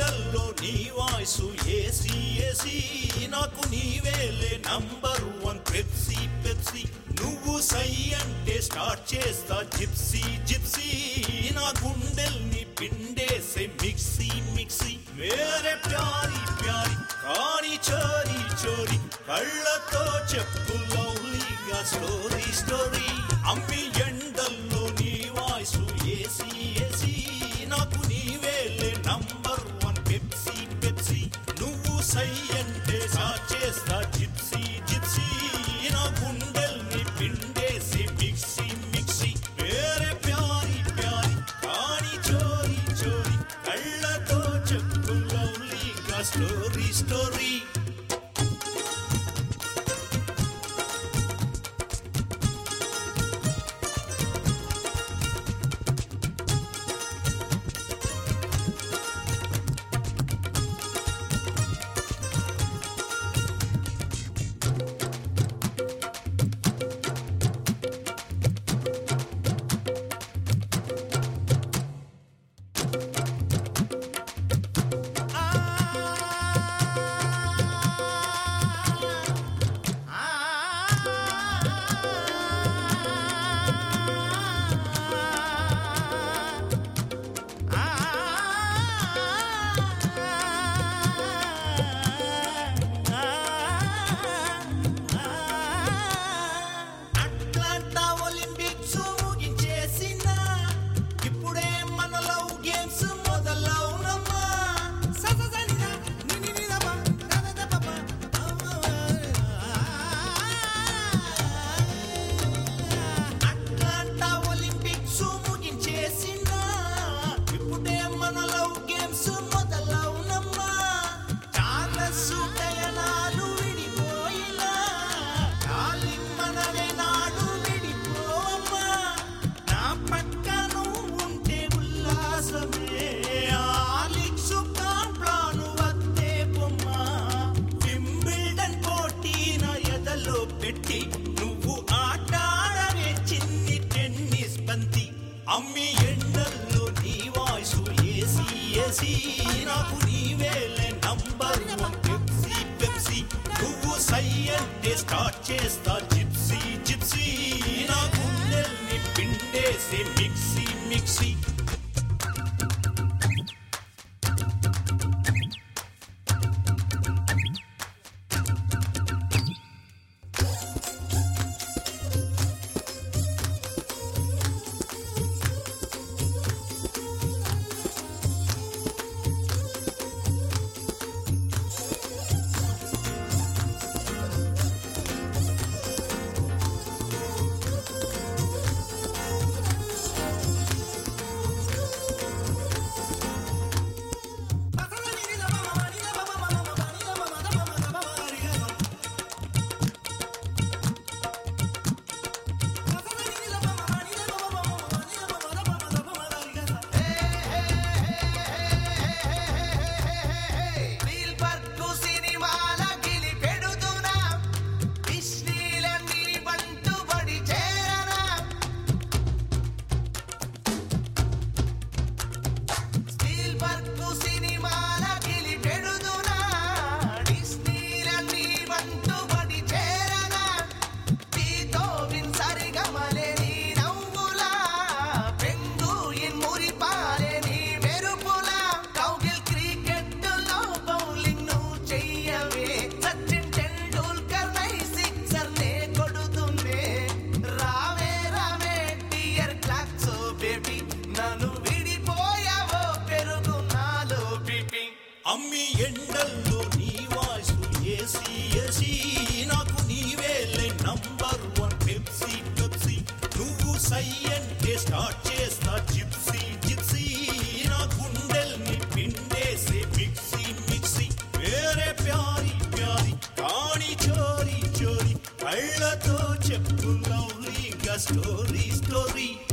ఎండల్లో నీ voice AC AC నాకు నీవేలే నంబర్ వన్ పెప్సీ పెప్సీ నువ్వు సై అంటే స్టార్ట్ చేస్తా జిప్సీ జిప్సీ నా గుండెల్ని పిండేసే మిక్సీ మిక్సీ మేరే ప్యారి ప్యారి కాని చోరీ చోరీ కళ్ళతో చెప్పు లవ్లీగా స్టోరీ స్టోరీ అమ్మి ఎండల్లో నీ వాయిసు ఏసీ ఏసీ నాకు నీవేలే నంబర్ వన్ పెప్సీ పెప్సీ నువ్వు సై అంటే సా చేస్తా జిప్సీ జిప్సీ నా గుండెల్ని పిండేసి మిక్సీ మిక్సీ వేరే ప్యారి ప్యారి కాని చోరీ చోరీ కళ్ళతో చెప్పు లవ్లీగా స్టోరీ స్టోరీ అట్లాంటా ఒలింపిక్స్ ముగించేసిన ఇప్పుడే మన లవ్ గేమ్స్ మొదలవునమ్మా సససనిదా నినినిదమా దదదపప అట్లాంటా ఒలింపిక్స్ ముగించేసిన ఇప్పుడే మన లవ్ గేమ్స్ మొదలవునమ్మా చార్లెస్ డయనాలు విడిపోయినా కాలి మనవే నాడు విడిపోవమ్మా నా పక్కను ఉంటే ఉల్లాసమే ఆలిక్సు కాంప్లాను వద్దే బొమ్మ వింబిల్డన్ పోటీ నా ఎదలో పెట్టి నువ్వు ఆటాడవే చిన్ని టెన్నిస్ బంతి అమ్మి ఎండల్లో నీ వాయిసు ఏసీ ఏసీ నాకు నీవేలే నంబర్ వన్ పెప్సీ పెప్సీ నువ్వు సై అంటే స్టార్ట్ చేస్తా జిప్సీ జిప్సీ నా గుండెల్ని పిండేసి మిక్సీ మిక్సీ వీల్బర్గ్ సినిమాల గిలి పెడుతున్నా విశ్లీలన్నీ బంటుబడి చేరనా స్పీల్బర్గ్ సినిమాల గిలి పెడుతున్నా డిస్నీలన్నీ బంటుబడి చేరనా నీతో విన్సరిగమలే నీ నవ్వులా పెంగుయిన్ మురిపాలే నీ మెరుపులా కౌగిల్ క్రికెట్లో బౌలింగ్ నువ్వు చెయ్యవే సచిన్ టెండూల్కర్ నై సిక్సర్ నే కొడుతున్నే రావే రావే డియర్ క్లాక్స్ బేబీ నన్ను విడిపోయావో పెరుగు నాలో బీపీ అమ్మి ఎండల్లో నీ వాయిసు ఏసీ ఏసీ నాకు నీవేలే నంబర్ వన్ పెప్సీ పెప్సీ నువ్వు సై అంటే స్టార్ట్ చేస్తా జిప్సీ జిప్సీ నా గుండెల్ని పిండేసే మిక్సీ మిక్సీ వేరే ప్యారి ప్యారి కాణి చోరీ చోరీ కళ్ళతో చెప్పు లవ్లీగా స్టోరీ స్టోరీ